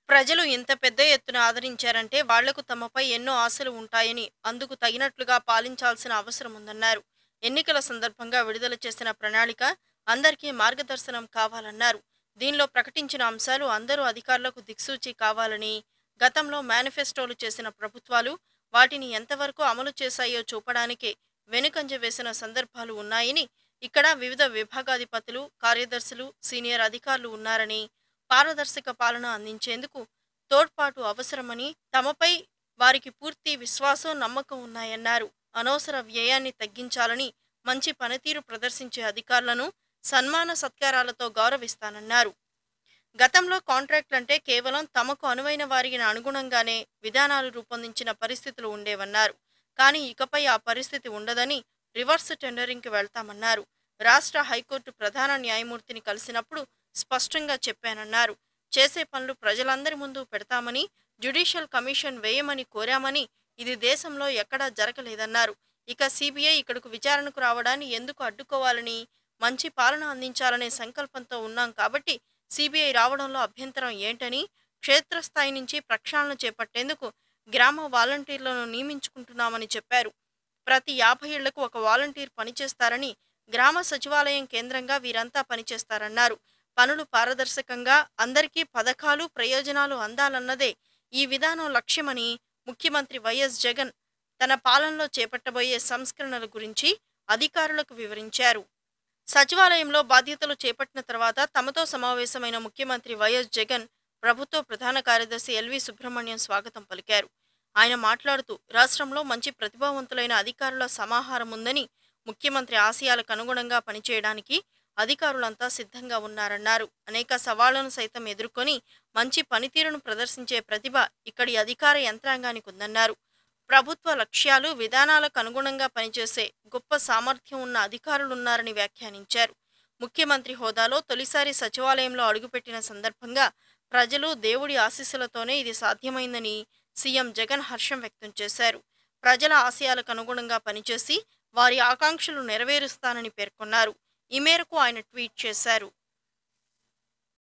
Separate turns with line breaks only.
ప్రజలు ఇంత పెద్ద ఎత్తున ఆదరించారంటే వాళ్లకు తమపై ఎన్నో ఆశలు ఉంటాయని అందుకు తగినట్లుగా పాలించాల్సిన అవసరం ఉందన్నారు ఎన్నికల సందర్భంగా విడుదల చేసిన ప్రణాళిక అందరికీ మార్గదర్శనం కావాలన్నారు దీనిలో ప్రకటించిన అంశాలు అందరూ అధికారులకు దిక్సూచి కావాలని గతంలో మేనిఫెస్టోలు చేసిన ప్రభుత్వాలు వాటిని ఎంతవరకు అమలు చేశాయో చూపడానికే వెనుకంజ వేసిన సందర్భాలు ఉన్నాయని ఇక్కడ వివిధ విభాగాధిపతులు కార్యదర్శులు సీనియర్ అధికారులు ఉన్నారని పారదర్శక పాలన అందించేందుకు తోడ్పాటు అవసరమని తమపై వారికి పూర్తి విశ్వాసం నమ్మకం ఉన్నాయన్నారు అనవసర వ్యయాన్ని తగ్గించాలని మంచి పనితీరు ప్రదర్శించే అధికారులను సన్మాన సత్కారాలతో గౌరవిస్తానన్నారు గతంలో కాంట్రాక్టులంటే కేవలం తమకు అనువైన వారికి అనుగుణంగానే విధానాలు రూపొందించిన పరిస్థితులు ఉండేవన్నారు కానీ ఇకపై ఆ పరిస్థితి ఉండదని రివర్స్ టెండరింగ్కి వెళ్తామన్నారు రాష్ట్ర హైకోర్టు ప్రధాన న్యాయమూర్తిని కలిసినప్పుడు స్పష్టంగా చెప్పానన్నారు చేసే పనులు ప్రజలందరి ముందు పెడతామని జ్యుడిషియల్ కమిషన్ వేయమని కోరామని ఇది దేశంలో ఎక్కడా జరగలేదన్నారు ఇక సిబిఐ ఇక్కడకు విచారణకు రావడాన్ని ఎందుకు అడ్డుకోవాలని మంచి పాలన అందించాలనే సంకల్పంతో ఉన్నాం కాబట్టి సిబిఐ రావడంలో అభ్యంతరం ఏంటని క్షేత్రస్థాయి నుంచి ప్రక్షాళన చేపట్టేందుకు గ్రామ వాలంటీర్లను నియమించుకుంటున్నామని చెప్పారు ప్రతి యాభై ఏళ్లకు ఒక వాలంటీర్ పనిచేస్తారని గ్రామ సచివాలయం కేంద్రంగా వీరంతా పనిచేస్తారన్నారు పనులు పారదర్శకంగా అందరికీ పథకాలు ప్రయోజనాలు అందాలన్నదే ఈ విధానం లక్ష్యమని ముఖ్యమంత్రి వైఎస్ జగన్ తన పాలనలో చేపట్టబోయే సంస్కరణల గురించి అధికారులకు వివరించారు సచివాలయంలో బాధ్యతలు చేపట్టిన తర్వాత తమతో సమావేశమైన ముఖ్యమంత్రి వైఎస్ జగన్ ప్రభుత్వ ప్రధాన కార్యదర్శి ఎల్వి సుబ్రహ్మణ్యం స్వాగతం పలికారు ఆయన మాట్లాడుతూ రాష్ట్రంలో మంచి ప్రతిభావంతులైన అధికారుల సమాహారం ఉందని ముఖ్యమంత్రి ఆశయాలకు అనుగుణంగా పనిచేయడానికి అధికారులంతా సిద్ధంగా ఉన్నారన్నారు అనేక సవాళ్లను సైతం ఎదుర్కొని మంచి పనితీరును ప్రదర్శించే ప్రతిభ ఇక్కడి అధికార యంత్రాంగానికి ఉందన్నారు ప్రభుత్వ లక్ష్యాలు విధానాలకు అనుగుణంగా పనిచేసే గొప్ప సామర్థ్యం ఉన్న అధికారులున్నారని వ్యాఖ్యానించారు ముఖ్యమంత్రి హోదాలో తొలిసారి సచివాలయంలో అడుగుపెట్టిన సందర్భంగా ప్రజలు దేవుడి ఆశీస్సులతోనే ఇది సాధ్యమైందని సీఎం జగన్ హర్షం వ్యక్తం చేశారు ప్రజల ఆశయాలకు అనుగుణంగా పనిచేసి వారి ఆకాంక్షలు నెరవేరుస్తానని పేర్కొన్నారు ఈ మేరకు ఆయన ట్వీట్ చేశారు